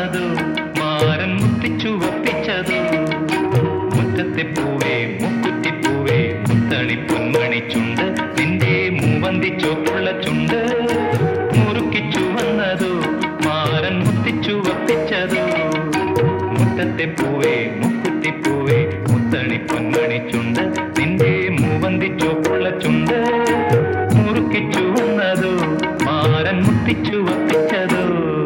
വന്നതോ മാരൻ മുത്തിച്ചു വപ്പിച്ചതോ മുറ്റത്തെ പൂവേ മുക്കുറ്റി പൂവേ മുത്തണി പൊന്മണി ചുണ്ട് നിന്റെ മൂവന്തി ചോപ്പുള്ള ചുണ്ട് മുറുക്കിച്ചു വന്നതോ മാരൻ മുത്തിച്ചു വപ്പിച്ചതോ മുറ്റത്തെ പൂവേ മുക്കുറ്റി പൂവേ മുത്തണി പൊന്മണി ചുണ്ട് നിന്റെ മൂവന്തി ചോപ്പുള്ള ചുണ്ട് മുറുക്കിച്ചു വന്നതോ മാരൻ മുത്തിച്ചു വപ്പിച്ചതോ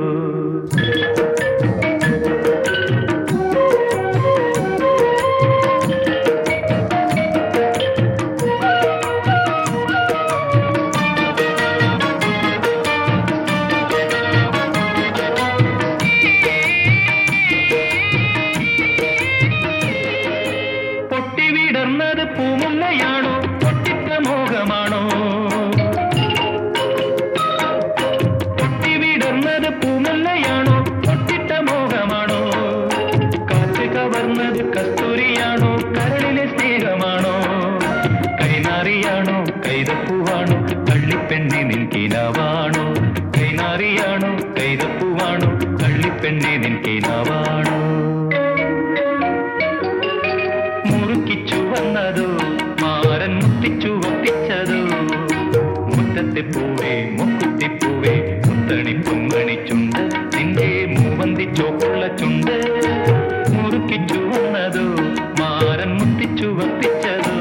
പൊട്ടി വിടർന്നത് പൂമുല്ലയാണോ പൊട്ടിത്ത മോഹമാണോ പൊട്ടി വിടർന്നത് പൂമുല്ലയാണോ പൊട്ടിത്ത മോഹമാണോ കാറ്റ് കവർന്നത് കസ്തൂരിയാണോ കരളിലെ സ്നേഹമാണോ കൈനാറിയാണോ കൈതപ്പൂവാണോ കള്ളിപ്പെണ്ണി നിൻ കിനാവാണോ കൈനാറിയാണോ കൈതപ്പൂവാണോ കള്ളിപ്പെണ്ണി നിൻ കിനാവാണോ മുറുക്കിച്ചു വന്നതോ മാരൻ മുത്തിച്ചു വപ്പിച്ചതോ മുറ്റത്തെ പൂവേ മുക്കുത്തി പൂവേ മുത്തണി പൊന്മണി ചുണ്ട് നിന്റെ മൂവന്തി ചോപ്പുള്ള ചുണ്ട് മുറുക്കിച്ചു വന്നതോ മാരൻ മുത്തിച്ചു വപ്പിച്ചതോ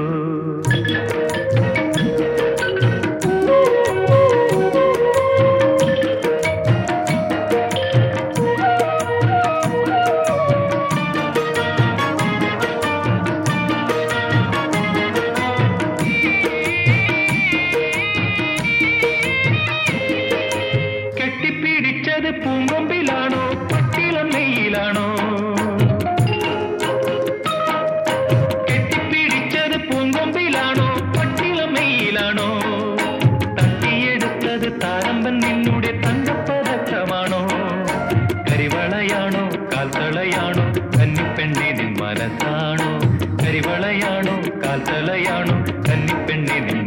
കെട്ടിപ്പിടിച്ചത് പൂങ്കൊമ്പിലാണോ പട്ടിളം നെയ്യിലാണോ കെട്ടിപ്പിടിച്ചത് പൂങ്കൊമ്പിലാണോ പട്ടിളം നെയ്യിലാണോ തട്ടിയെടുത്തത് താരമ്പൻ നിന്നുടെ തങ്കപ്പതക്കമാണോ കരിവളയാണോ കാൽത്തളയാണോ കന്നിപ്പെണ്ണി നിൻ മനസ്സാണോ കരിവളയാണോ കാൽത്തളയാണോ കന്നിപ്പെണ്ണി നിൻ